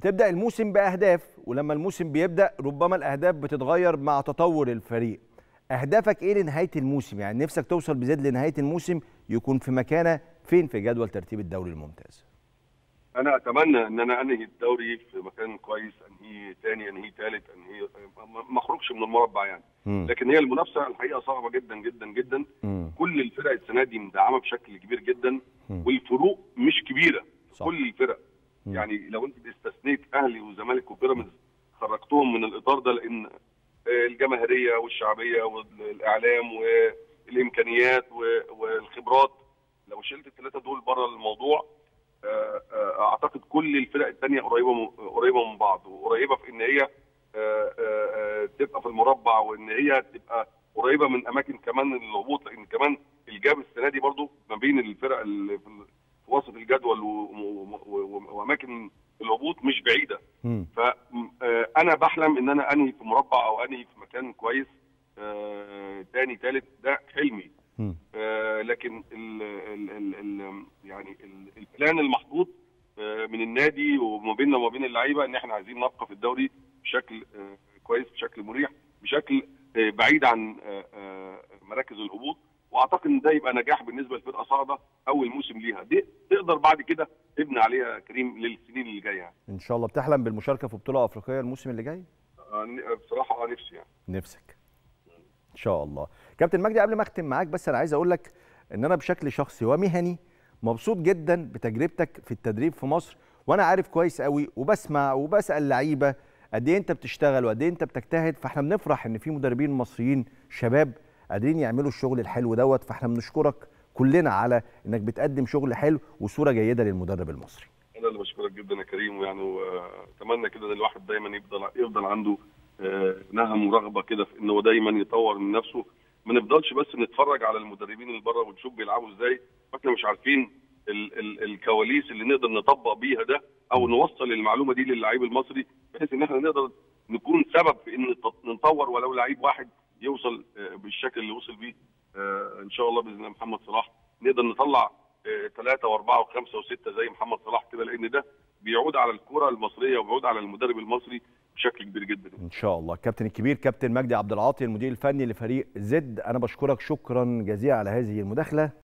بتبدا الموسم باهداف ولما الموسم بيبدا ربما الاهداف بتتغير مع تطور الفريق اهدافك ايه لنهايه الموسم يعني نفسك توصل بزيد لنهايه الموسم يكون في مكانه فين في جدول ترتيب الدوري الممتاز انا اتمنى ان انا انهي الدوري في مكان كويس انهي ثاني انهي ثالث انهي ما اخرجش من المربع يعني مم. لكن هي المنافسه الحقيقه صعبه جدا جدا جدا مم. كل الفرق السنه دي مدعمه بشكل كبير جدا مم. والفروق مش كبيره صح. كل الفرق مم. يعني لو انت استثنيت اهلي وزمالك وبيراميدز خرجتهم من الاطار ده لان آه، الجماهيريه والشعبيه والاعلام والامكانيات و- والخبرات لو شلت الثلاثه دول بره الموضوع آه، آه، اعتقد كل الفرق الثانيه قريبه م- قريبه من بعض وقريبه في ان هي آه، آه، آه، تبقى في المربع وان هي تبقى قريبه من اماكن كمان الهبوط لان كمان الجاب السنه دي برضو ما بين الفرق اللي في ال- في وسط الجدول و- و- و- واماكن الهبوط مش بعيده مم. فانا بحلم ان انا انهي في مربع او انهي في مكان كويس آه، تاني تالت ده حلمي مم. آه، لكن ال ال ال ال يعني ال- البلان المحطوط آه، من النادي وما بيننا وما بين اللعيبه ان احنا عايزين نبقى في الدوري بشكل آه، كويس بشكل مريح بشكل آه، بعيد عن آه، آه، مراكز الهبوط واعتقد ان ده يبقى نجاح بالنسبه لفرقه صاعده اول موسم ليها دي تقدر بعد كده تبني عليها يا كريم للسنين اللي جايه يعني. ان شاء الله بتحلم بالمشاركه في بطوله افريقيه الموسم اللي جاي آه، بصراحه آه، نفسي يعني نفسك ان شاء الله كابتن مجدي قبل ما اختم معاك بس انا عايز اقول لك ان انا بشكل شخصي ومهني مبسوط جدا بتجربتك في التدريب في مصر وانا عارف كويس قوي وبسمع وبسال لعيبه قد ايه انت بتشتغل وقد ايه انت بتجتهد فاحنا بنفرح ان في مدربين مصريين شباب قادرين يعملوا الشغل الحلو دوت فاحنا بنشكرك كلنا على انك بتقدم شغل حلو وصوره جيده للمدرب المصري انا اللي بشكرك جدا يا كريم ويعني واتمنى كده ان الواحد دايما يفضل يفضل عنده آه، نهم ورغبه كده في انه دايما يطور من نفسه ما نفضلش بس نتفرج على المدربين اللي بره ونشوف بيلعبوا ازاي واحنا مش عارفين ال ال الكواليس اللي نقدر نطبق بيها ده او نوصل المعلومه دي للعيب المصري بحيث ان احنا نقدر نكون سبب في ان نط- نطور ولو لعيب واحد يوصل آه، بالشكل اللي وصل بيه آه، ان شاء الله باذن الله محمد صلاح نقدر نطلع ثلاثة وأربعة وخمسة وستة زي محمد صلاح كده لأن ده بيعود على الكرة المصرية وبيعود على المدرب المصري بشكل كبير جدا ان شاء الله الكابتن الكبير كابتن مجدي عبد العاطي المدير الفني لفريق زد انا بشكرك شكرا جزيلا على هذه المداخله